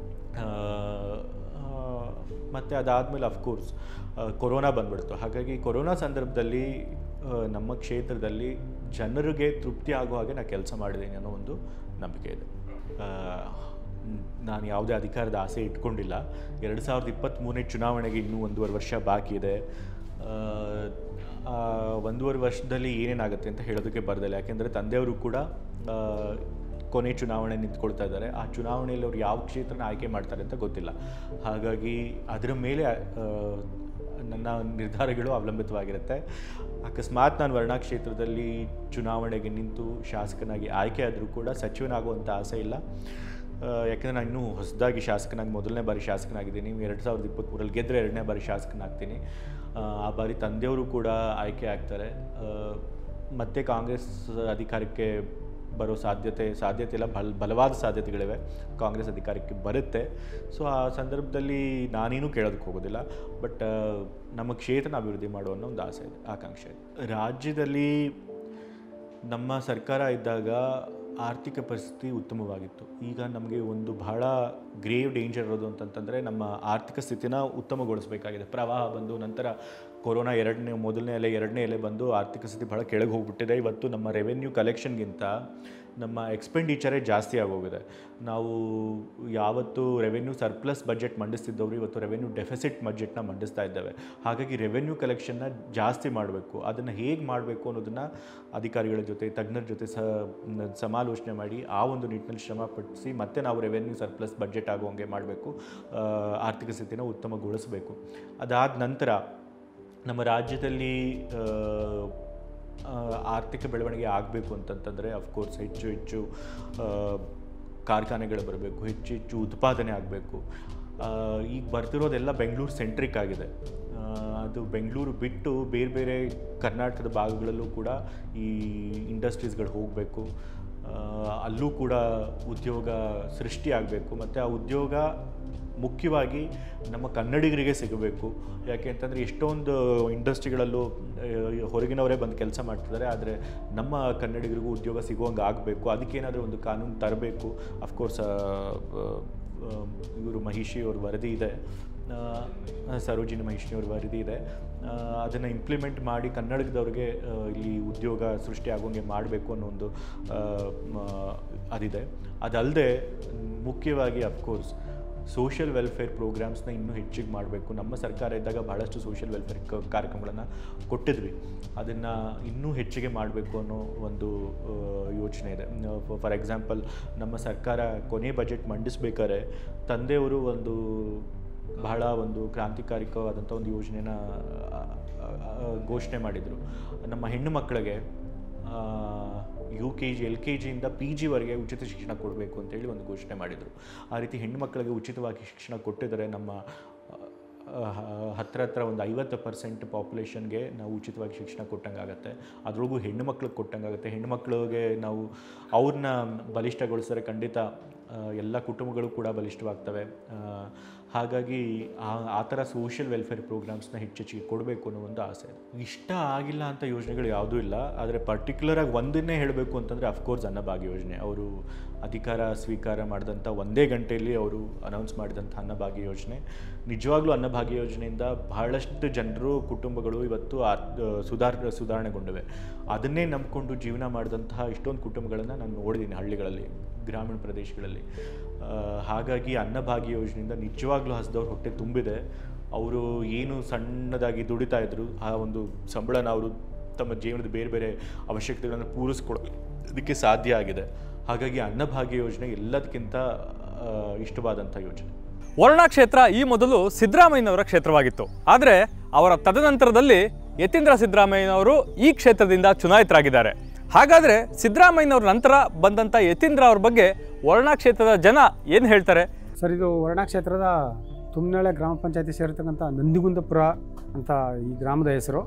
Speaker 3: ಮತ್ತು ಅದಾದಮೇಲೆ ಅಫ್ಕೋರ್ಸ್ ಕೊರೋನಾ ಬಂದ್ಬಿಡ್ತು ಹಾಗಾಗಿ ಕೊರೋನಾ ಸಂದರ್ಭದಲ್ಲಿ ಆ, ನಮ್ಮ ಕ್ಷೇತ್ರದಲ್ಲಿ ಜನರಿಗೆ ತೃಪ್ತಿ ಆಗೋ ಹಾಗೆ ನಾನು ಕೆಲಸ ಮಾಡಿದ್ದೀನಿ ಅನ್ನೋ ಒಂದು ನಂಬಿಕೆ ಇದೆ ಆ, ಮ್, ನಾನು ಯಾವುದೇ ಅಧಿಕಾರದ ಆಸೆ ಇಟ್ಕೊಂಡಿಲ್ಲ ಎರಡು ಸಾವಿರದ ಇಪ್ಪತ್ತ್ಮೂರನೇ ಚುನಾವಣೆಗೆ ಇನ್ನೂ ಒಂದೂವರೆ ವರ್ಷ ಬಾಕಿ ಇದೆ ಆ, ಆ ಒಂದೂವರೆ ವರ್ಷದಲ್ಲಿ ಏನೇನಾಗುತ್ತೆ ಅಂತ ಹೇಳೋದಕ್ಕೆ ಬರೋದಿಲ್ಲ ಯಾಕೆಂದರೆ ತಂದೆಯವರು ಕೂಡ ಆ, ಕೊನೆ ಚುನಾವಣೆ ನಿಂತ್ಕೊಳ್ತಾ ಇದ್ದಾರೆ ಆ ಚುನಾವಣೆಯಲ್ಲಿ ಅವ್ರು ಯಾವ ಕ್ಷೇತ್ರನ ಆಯ್ಕೆ ಮಾಡ್ತಾರೆ ಅಂತ ಗೊತ್ತಿಲ್ಲ ಹಾಗಾಗಿ ಅದರ ಮೇಲೆ ಆ, ನನ್ನ ನಿರ್ಧಾರಗಳು ಅವಲಂಬಿತವಾಗಿರುತ್ತೆ ಅಕಸ್ಮಾತ್ ನಾನು ವರ್ಣಾ ಕ್ಷೇತ್ರದಲ್ಲಿ ಚುನಾವಣೆಗೆ ನಿಂತು ಶಾಸಕನಾಗಿ ಆಯ್ಕೆ ಆದರೂ ಕೂಡ ಸಚಿವನಾಗುವಂಥ ಆಸೆ ಇಲ್ಲ ಆ, ಯಾಕಂದರೆ ನಾನು ಇನ್ನೂ ಹೊಸದಾಗಿ ಶಾಸಕನಾಗಿ ಮೊದಲನೇ ಬಾರಿ ಶಾಸಕನಾಗಿದ್ದೀನಿ ಎರಡು ಸಾವಿರದ ಇಪ್ಪತ್ತ್ಮೂರಲ್ಲಿ ಗೆದ್ದರೆ ಎರಡನೇ ಬಾರಿ ಶಾಸಕನಾಗ್ತೀನಿ ಆ, ಆ ಬಾರಿ ತಂದೆಯವರು ಕೂಡ ಆಯ್ಕೆ ಆಗ್ತಾರೆ ಆ, ಮತ್ತೆ ಕಾಂಗ್ರೆಸ್ ಅಧಿಕಾರಕ್ಕೆ ಬರೋ ಸಾಧ್ಯತೆ ಸಾಧ್ಯತೆ ಇಲ್ಲ ಬಲ ಬಲವಾದ ಸಾಧ್ಯತೆಗಳಿವೆ ಕಾಂಗ್ರೆಸ್ ಅಧಿಕಾರಕ್ಕೆ ಬರುತ್ತೆ ಸೊ ಆ ಸಂದರ್ಭದಲ್ಲಿ ನಾನೇನು ಕೇಳೋದಕ್ಕೆ ಹೋಗೋದಿಲ್ಲ ಬಟ್ ನಮ್ಮ ಕ್ಷೇತ್ರನ ಅಭಿವೃದ್ಧಿ ಮಾಡುವ ಅನ್ನೋ ಒಂದು ಆಸೆ ಇದೆ ಆಕಾಂಕ್ಷೆ ಇದೆ ರಾಜ್ಯದಲ್ಲಿ ನಮ್ಮ ಸರ್ಕಾರ ಇದ್ದಾಗ ಆರ್ಥಿಕ ಪರಿಸ್ಥಿತಿ ಉತ್ತಮವಾಗಿತ್ತು ಈಗ ನಮಗೆ ಒಂದು ಬಹಳ ಗ್ರೇವ್ ಡೇಂಜರ್ ಇರೋದು ಅಂತಂತಂದರೆ ನಮ್ಮ ಆರ್ಥಿಕ ಸ್ಥಿತಿನ ಉತ್ತಮಗೊಳಿಸಬೇಕಾಗಿದೆ ಪ್ರವಾಹ ಬಂದು ನಂತರ ಕೊರೋನಾ ಎರಡನೇ ಮೊದಲನೇ ಅಲೆ ಎರಡನೇ ಎಲೆ ಬಂದು ಆರ್ಥಿಕ ಸ್ಥಿತಿ ಬಹಳ ಕೆಳಗೆ ಹೋಗ್ಬಿಟ್ಟಿದೆ ಇವತ್ತು ನಮ್ಮ ರೆವೆನ್ಯೂ ಕಲೆಕ್ಷನ್ಗಿಂತ ನಮ್ಮ ಎಕ್ಸ್ಪೆಂಡಿಚರೇ ಜಾಸ್ತಿ ಆಗೋಗಿದೆ ನಾವು ಯಾವತ್ತು ರೆವೆನ್ಯೂ ಸರ್ಪ್ಲಸ್ ಬಜೆಟ್ ಮಂಡಿಸ್ತಿದ್ದವರು ಇವತ್ತು ರೆವೆನ್ಯೂ ಡೆಫಿಸಿಟ್ ಬಜೆಟ್ನ ಮಂಡಿಸ್ತಾ ಇದ್ದೇವೆ ಹಾಗಾಗಿ ರೆವೆನ್ಯೂ ಕಲೆಕ್ಷನ್ನ ಜಾಸ್ತಿ ಮಾಡಬೇಕು ಅದನ್ನು ಹೇಗೆ ಮಾಡಬೇಕು ಅನ್ನೋದನ್ನು ಅಧಿಕಾರಿಗಳ ಜೊತೆ ತಜ್ಞರ ಜೊತೆ ಸ ಸಮಾಲೋಚನೆ ಮಾಡಿ ಆ ಒಂದು ನಿಟ್ಟಿನಲ್ಲಿ ಶ್ರಮ ಪಡಿಸಿ ಮತ್ತೆ ನಾವು ರೆವೆನ್ಯೂ ಸರ್ಪ್ಲಸ್ ಬಜೆಟ್ ಆಗುವಂಗೆ ಮಾಡಬೇಕು ಆರ್ಥಿಕ ಸ್ಥಿತಿನ ಉತ್ತಮಗೊಳಿಸಬೇಕು ಅದಾದ ನಂತರ ನಮ್ಮ ರಾಜ್ಯದಲ್ಲಿ ಆ, ಆ, ಆರ್ಥಿಕ ಬೆಳವಣಿಗೆ ಆಗಬೇಕು ಅಂತಂತಂದರೆ ಅಫ್ಕೋರ್ಸ್ ಹೆಚ್ಚು ಹೆಚ್ಚು ಆ, ಕಾರ್ಖಾನೆಗಳು ಬರಬೇಕು ಹೆಚ್ಚು ಹೆಚ್ಚು ಉತ್ಪಾದನೆ ಆಗಬೇಕು ಈಗ ಬರ್ತಿರೋದೆಲ್ಲ ಬೆಂಗಳೂರು ಸೆಂಟ್ರಿಕ್ ಆಗಿದೆ ಆ, ಅದು ಬೆಂಗಳೂರು ಬಿಟ್ಟು ಬೇರೆ ಬೇರೆ ಕರ್ನಾಟಕದ ಭಾಗಗಳಲ್ಲೂ ಕೂಡ ಈ ಇಂಡಸ್ಟ್ರೀಸ್ಗಳು ಹೋಗಬೇಕು ಅಲ್ಲೂ ಕೂಡ ಉದ್ಯೋಗ ಸೃಷ್ಟಿ ಆಗಬೇಕು ಮತ್ತು ಆ ಉದ್ಯೋಗ ಮುಖ್ಯವಾಗಿ ನಮ್ಮ ಕನ್ನಡಿಗರಿಗೆ ಸಿಗಬೇಕು ಯಾಕೆ ಅಂತಂದರೆ ಎಷ್ಟೊಂದು ಇಂಡಸ್ಟ್ರಿಗಳಲ್ಲೂ ಆ, ಹೊರಗಿನವರೇ ಬಂದು ಕೆಲಸ ಮಾಡ್ತಿದ್ದಾರೆ ಆದರೆ ನಮ್ಮ ಕನ್ನಡಿಗರಿಗೂ ಉದ್ಯೋಗ ಸಿಗುವಂಗೆ ಆಗಬೇಕು ಅದಕ್ಕೇನಾದರೂ ಒಂದು ಕಾನೂನು ತರಬೇಕು ಅಫ್ಕೋರ್ಸ್ ಇವರು ಮಹಿಷಿ ಅವ್ರ ವರದಿ ಇದೆ ಆ, ಸರೋಜಿನಿ ಮಹಿಷಿ ಅವ್ರ ವರದಿ ಇದೆ ಅದನ್ನು ಇಂಪ್ಲಿಮೆಂಟ್ ಮಾಡಿ ಕನ್ನಡದವ್ರಿಗೆ ಆ, ಇಲ್ಲಿ ಉದ್ಯೋಗ ಸೃಷ್ಟಿ ಆಗೋಂಗೆ ಮಾಡಬೇಕು ಅನ್ನೋ ಒಂದು ಆ, ಮ- ಅದಿದೆ ಅದಲ್ಲದೆ ಮುಖ್ಯವಾಗಿ ಅಫ್ಕೋರ್ಸ್ ಸೋಷಿಯಲ್ ವೆಲ್ಫೇರ್ ಪ್ರೋಗ್ರಾಮ್ಸ್ನ ಇನ್ನೂ ಹೆಚ್ಚಿಗೆ ಮಾಡಬೇಕು ನಮ್ಮ ಸರ್ಕಾರ ಇದ್ದಾಗ ಭಾಳಷ್ಟು ಸೋಷಿಯಲ್ ವೆಲ್ಫೇರ್ ಕಾರ್ಯಕ್ರಮಗಳನ್ನು ಕೊಟ್ಟಿದ್ವಿ ಅದನ್ನು ಇನ್ನೂ ಹೆಚ್ಚಿಗೆ ಮಾಡಬೇಕು ಅನ್ನೋ ಒಂದು ಆ, ಯೋಚನೆ ಇದೆ ಫಾರ್ ಎಕ್ಸಾಂಪಲ್ ನಮ್ಮ ಸರ್ಕಾರ ಕೊನೆ ಬಜೆಟ್ ಮಂಡಿಸ್ಬೇಕಾದ್ರೆ ತಂದೆಯವರು ಒಂದು ಬಹಳ ಒಂದು ಕ್ರಾಂತಿಕಾರಿಕವಾದಂಥ ಒಂದು ಯೋಜನೆನ ಆ, ಆ, ಆ, ಘೋಷಣೆ ಮಾಡಿದರು ನಮ್ಮ ಹೆಣ್ಣು ಮಕ್ಕಳಿಗೆ U K G L K ಜಿಯಿಂದ ಪಿ ಜಿವರೆಗೆ ಉಚಿತ ಶಿಕ್ಷಣ ಕೊಡಬೇಕು ಅಂತೇಳಿ ಒಂದು ಘೋಷಣೆ ಮಾಡಿದರು ಆ ರೀತಿ ಹೆಣ್ಣು ಮಕ್ಕಳಿಗೆ ಉಚಿತವಾಗಿ ಶಿಕ್ಷಣ ಕೊಟ್ಟಿದ್ದಾರೆ ನಮ್ಮ ಆ, ಹ- ಹತ್ರ ಹತ್ರ ಒಂದು ಐವತ್ತು ಪರ್ಸೆಂಟ್ ಪಾಪ್ಯುಲೇಷನ್ಗೆ ನಾವು ಉಚಿತವಾಗಿ ಶಿಕ್ಷಣ ಕೊಟ್ಟಂಗಾಗತ್ತೆ ಅದರೊಳಗೂ ಹೆಣ್ಣು ಮಕ್ಳಿಗೆ ಕೊಟ್ಟಂಗಾಗುತ್ತೆ ಹೆಣ್ಣು ಮಕ್ಕಳಿಗೆ ನಾವು ಅವ್ರನ್ನ ಬಲಿಷ್ಠಗೊಳಿಸಿದ್ರೆ ಖಂಡಿತ ಆ, ಎಲ್ಲ ಕುಟುಂಬಗಳು ಕೂಡ ಬಲಿಷ್ಠವಾಗ್ತವೆ ಆ, ಹಾಗಾಗಿ ಆ ಆ ಥರ ಸೋಷಿಯಲ್ ವೆಲ್ಫೇರ್ ಪ್ರೋಗ್ರಾಮ್ಸ್ನ ಹೆಚ್ಚೆಚ್ಚಿಗೆ ಕೊಡಬೇಕು ಅನ್ನೋ ಒಂದು ಆಸೆ ಇದೆ ಇಷ್ಟ ಆಗಿಲ್ಲ ಅಂತ ಯೋಜನೆಗಳು ಯಾವುದೂ ಇಲ್ಲ ಆದರೆ ಪರ್ಟಿಕ್ಯುಲರಾಗಿ ಒಂದನ್ನೇ ಹೇಳಬೇಕು ಅಂತಂದರೆ ಅಫ್ಕೋರ್ಸ್ ಅನ್ನಭಾಗ್ಯ ಯೋಜನೆ ಅವರು ಅಧಿಕಾರ ಸ್ವೀಕಾರ ಮಾಡಿದಂಥ ಒಂದೇ ಗಂಟೆಯಲ್ಲಿ ಅವರು ಅನೌನ್ಸ್ ಮಾಡಿದಂಥ ಅನ್ನಭಾಗ್ಯ ಯೋಜನೆ ನಿಜವಾಗ್ಲೂ ಅನ್ನಭಾಗ್ಯ ಯೋಜನೆಯಿಂದ ಬಹಳಷ್ಟು ಜನರು ಕುಟುಂಬಗಳು ಇವತ್ತು ಆ ಸುಧಾರ ಸುಧಾರಣೆಗೊಂಡಿವೆ ಅದನ್ನೇ ನಂಬಿಕೊಂಡು ಜೀವನ ಮಾಡಿದಂತಹ ಇಷ್ಟೊಂದು ಕುಟುಂಬಗಳನ್ನು ನಾನು ನೋಡಿದ್ದೀನಿ ಹಳ್ಳಿಗಳಲ್ಲಿ ಗ್ರಾಮೀಣ ಪ್ರದೇಶಗಳಲ್ಲಿ ಆ, ಹಾಗಾಗಿ ಅನ್ನಭಾಗ್ಯ ಯೋಜನೆಯಿಂದ ನಿಜವಾಗ್ಲೂ ಹಸಿದವ್ರ ಹೊಟ್ಟೆ ತುಂಬಿದೆ ಅವರು ಏನು ಸಣ್ಣದಾಗಿ ದುಡಿತಾ ಇದ್ರು ಆ ಒಂದು ಸಂಬಳನ ಅವರು ತಮ್ಮ ಜೀವನದ ಬೇರೆ ಬೇರೆ ಅವಶ್ಯಕತೆಗಳನ್ನು ಪೂರೈಸ್ಕೊಡೋದಕ್ಕೆ ಸಾಧ್ಯ ಆಗಿದೆ ಹಾಗಾಗಿ ಅನ್ನಭಾಗ್ಯ ಯೋಜನೆ ಎಲ್ಲದಕ್ಕಿಂತ ಆ, ಇಷ್ಟವಾದಂಥ ಯೋಜನೆ
Speaker 1: ವರ್ಣಾ ಕ್ಷೇತ್ರ ಈ ಮೊದಲು ಸಿದ್ದರಾಮಯ್ಯನವರ ಕ್ಷೇತ್ರವಾಗಿತ್ತು ಆದರೆ ಅವರ ತದನಂತರದಲ್ಲಿ ಯತೀಂದ್ರ ಸಿದ್ದರಾಮಯ್ಯನವರು ಈ ಕ್ಷೇತ್ರದಿಂದ ಚುನಾಯಿತರಾಗಿದ್ದಾರೆ ಹಾಗಾದರೆ ಸಿದ್ದರಾಮಯ್ಯನವ್ರ ನಂತರ ಬಂದಂಥ ಯತೀಂದ್ರ ಅವ್ರ ಬಗ್ಗೆ ವರ್ಣಾ ಕ್ಷೇತ್ರದ ಜನ ಏನು ಹೇಳ್ತಾರೆ
Speaker 4: ಸರ್ ಇದು ವರ್ಣಾ ಕ್ಷೇತ್ರದ ತುಮ್ನಾಳೆ ಗ್ರಾಮ ಪಂಚಾಯತಿ ಸೇರಿರ್ತಕ್ಕಂಥ ನಂದಿಗುಂದಪುರ ಅಂತ ಈ ಗ್ರಾಮದ ಹೆಸರು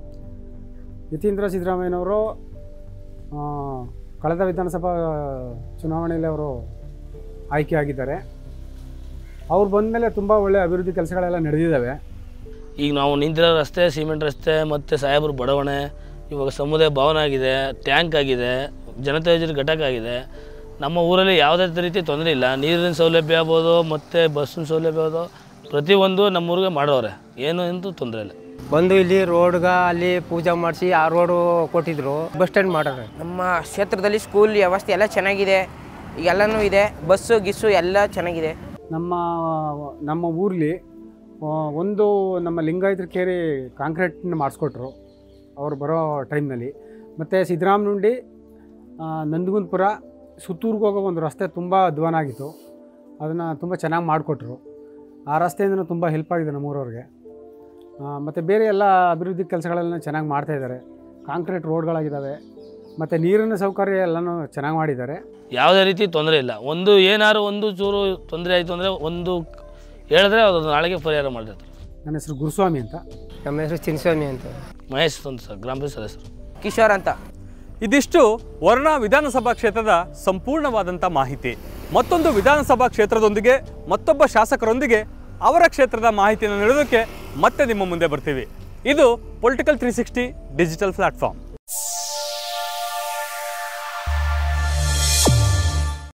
Speaker 4: ಯತೀಂದ್ರ ಸಿದ್ದರಾಮಯ್ಯನವರು ಆ, ಕಳೆದ ವಿಧಾನಸಭಾ ಚುನಾವಣೆಯಲ್ಲಿ ಅವರು ಆಯ್ಕೆಯಾಗಿದ್ದಾರೆ ಅವ್ರು ಬಂದಮೇಲೆ ತುಂಬ ಒಳ್ಳೆಯ ಅಭಿವೃದ್ಧಿ ಕೆಲಸಗಳೆಲ್ಲ ನಡೆದಿದ್ದಾವೆ
Speaker 5: ಈಗ ನಾವು ನಿಂತಿರೋ ರಸ್ತೆ ಸಿಮೆಂಟ್ ರಸ್ತೆ ಮತ್ತು ಸಾಹೇಬ್ರ ಬಡಾವಣೆ ಇವಾಗ ಸಮುದಾಯ ಭವನ ಆಗಿದೆ ಟ್ಯಾಂಕ್ ಆಗಿದೆ ಜನತಾ ಯೋಜನೆ ಘಟಕ ಆಗಿದೆ ನಮ್ಮ ಊರಲ್ಲಿ ಯಾವುದೇ ರೀತಿ ತೊಂದರೆ ಇಲ್ಲ ನೀರಿನ ಸೌಲಭ್ಯ ಆಗ್ಬೋದು ಮತ್ತು ಬಸ್ಸಿನ ಸೌಲಭ್ಯ ಆಗ್ಬೋದು ಪ್ರತಿಯೊಂದು ನಮ್ಮೂರಿಗೆ ಮಾಡೋರೆ ಏನು ಅಂತೂ ತೊಂದರೆ ಇಲ್ಲ
Speaker 6: ಬಂದು ಇಲ್ಲಿ ರೋಡ್ಗ ಅಲ್ಲಿ ಪೂಜೆ ಮಾಡಿಸಿ ಆ ರೋಡು ಕೊಟ್ಟಿದ್ರು ಬಸ್ ಸ್ಟ್ಯಾಂಡ್ ಮಾಡೋರೆ
Speaker 7: ನಮ್ಮ ಕ್ಷೇತ್ರದಲ್ಲಿ ಸ್ಕೂಲ್ ವ್ಯವಸ್ಥೆ ಎಲ್ಲ ಚೆನ್ನಾಗಿದೆ ಎಲ್ಲನೂ ಇದೆ ಬಸ್ಸು ಗಿಸ್ಸು ಎಲ್ಲ ಚೆನ್ನಾಗಿದೆ
Speaker 4: ನಮ್ಮ ನಮ್ಮ ಊರಲ್ಲಿ ಒಂದು ನಮ್ಮ ಲಿಂಗಾಯತರ ಕೇರಿ ಕಾಂಕ್ರೀಟ್ನ ಮಾಡಿಸ್ಕೊಟ್ರು ಅವ್ರು ಬರೋ ಟೈಮ್ನಲ್ಲಿ ಮತ್ತು ಸಿದ್ದರಾಮನುಂಡಿ ನಂದಗುಂದಪುರ ಸುತ್ತೂರ್ಗೆ ಹೋಗೋ ಒಂದು ರಸ್ತೆ ತುಂಬ ಅಧ್ವಾನ ಆಗಿತ್ತು ಅದನ್ನು ತುಂಬ ಚೆನ್ನಾಗಿ ಮಾಡಿಕೊಟ್ರು ಆ ರಸ್ತೆಯಿಂದ ತುಂಬ ಹೆಲ್ಪ್ ಆಗಿದೆ ನಮ್ಮೂರವ್ರಿಗೆ ಮತ್ತು ಬೇರೆ ಎಲ್ಲ ಅಭಿವೃದ್ಧಿ ಕೆಲಸಗಳೆಲ್ಲ ಚೆನ್ನಾಗಿ ಮಾಡ್ತಾಯಿದ್ದಾರೆ ಕಾಂಕ್ರೀಟ್ ರೋಡ್ಗಳಾಗಿದ್ದಾವೆ ಮತ್ತು ನೀರಿನ ಸೌಕರ್ಯ ಎಲ್ಲನೂ ಚೆನ್ನಾಗಿ ಮಾಡಿದ್ದಾರೆ
Speaker 5: ಯಾವುದೇ ರೀತಿ ತೊಂದರೆ ಇಲ್ಲ ಒಂದು ಏನಾದ್ರು ಒಂದು ಚೂರು ತೊಂದರೆ ಆಯಿತು ಅಂದರೆ ಒಂದು ಹೇಳಿದ್ರೆ ಅದು ನಾಳೆಗೆ ಪರಿಹಾರ ಮಾಡಿರ್ತಾರೆ
Speaker 4: ನನ್ನ ಹೆಸರು ಗುರುಸ್ವಾಮಿ ಅಂತ
Speaker 6: ನಮ್ಮ ಹೆಸರು ಚಿನ್ನಸ್ವಾಮಿ ಅಂತ
Speaker 5: ಮಹೇಶ್ ಅಂತ ಸರ್ ಗ್ರಾಮ ಪಂಚಾಯತ್ ಸದಸ್ಯರು
Speaker 7: ಕಿಶೋರ್ ಅಂತ
Speaker 1: ಇದಿಷ್ಟು ವರ್ಣಾ ವಿಧಾನಸಭಾ ಕ್ಷೇತ್ರದ ಸಂಪೂರ್ಣವಾದಂಥ ಮಾಹಿತಿ ಮತ್ತೊಂದು ವಿಧಾನಸಭಾ ಕ್ಷೇತ್ರದೊಂದಿಗೆ ಮತ್ತೊಬ್ಬ ಶಾಸಕರೊಂದಿಗೆ ಅವರ ಕ್ಷೇತ್ರದ ಮಾಹಿತಿಯನ್ನು ನೀಡೋದಕ್ಕೆ ಮತ್ತೆ ನಿಮ್ಮ ಮುಂದೆ ಬರ್ತೀವಿ ಇದು political three sixty digital platform